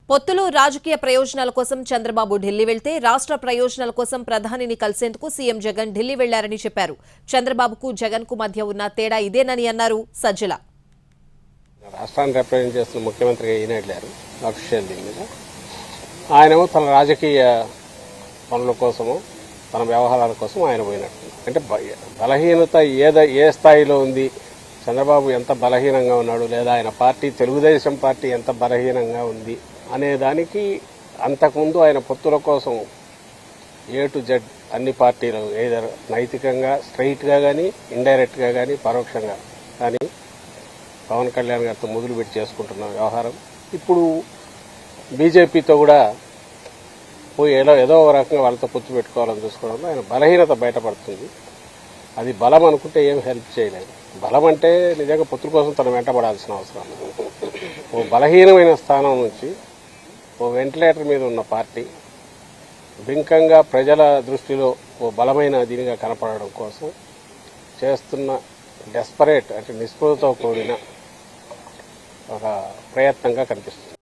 పొత్తులు రాజకీయ ప్రయోజనాల కోసం చంద్రబాబు ఢిల్లీ వెళ్తే రాష్ట్ర ప్రయోజనాల కోసం ప్రధానిని కలిసేందుకు సీఎం జగన్ ఢిల్లీ వెళ్లారని చెప్పారు చంద్రబాబుకు జగన్ కు మధ్య ఉన్న తేడా ఇదేనని అన్నారు సజ్జల రాష్ట్రాన్ని రిప్రజెంట్ చేస్తున్న ముఖ్యమంత్రిగా ఈయన వెళ్ళారు అఫీషియల్ దీని మీద ఆయనేమో తన రాజకీయ పనుల కోసము తన వ్యవహారాల కోసం ఆయన పోయినట్టు అంటే బ- బలహీనత ఏద ఏ స్థాయిలో ఉంది చంద్రబాబు ఎంత బలహీనంగా ఉన్నాడు లేదా ఆయన పార్టీ తెలుగుదేశం పార్టీ ఎంత బలహీనంగా ఉంది అనే దానికి అంతకుముందు ఆయన పొత్తుల కోసం ఏ టు జెడ్ అన్ని పార్టీలు ఏదర్ నైతికంగా స్ట్రైట్గా కానీ ఇండైరెక్ట్గా కానీ పరోక్షంగా కానీ పవన్ కళ్యాణ్ గారితో మొదలుపెట్టి చేసుకుంటున్న వ్యవహారం ఇప్పుడు బీజేపీతో కూడా పోయి ఏదో ఏదో ఒక రకంగా వాళ్ళతో పొత్తు పెట్టుకోవాలని చూసుకోవడంలో ఆయన బలహీనత బయటపడుతుంది అది బలం అనుకుంటే ఏం హెల్ప్ చేయలేదు బలం అంటే నిజంగా పొత్తుల కోసం తను వెంటబడాల్సిన అవసరం లేదు. ఓ బలహీనమైన స్థానం నుంచి ఓ వెంటిలేటర్ మీద ఉన్న పార్టీ బింకంగా ప్రజల దృష్టిలో ఓ బలమైన దీనిగా కనపడడం కోసం చేస్తున్న డెస్పరేట్ అంటే నిస్పృహతో కూడిన ఒక ప్రయత్నంగా కనిపిస్తుంది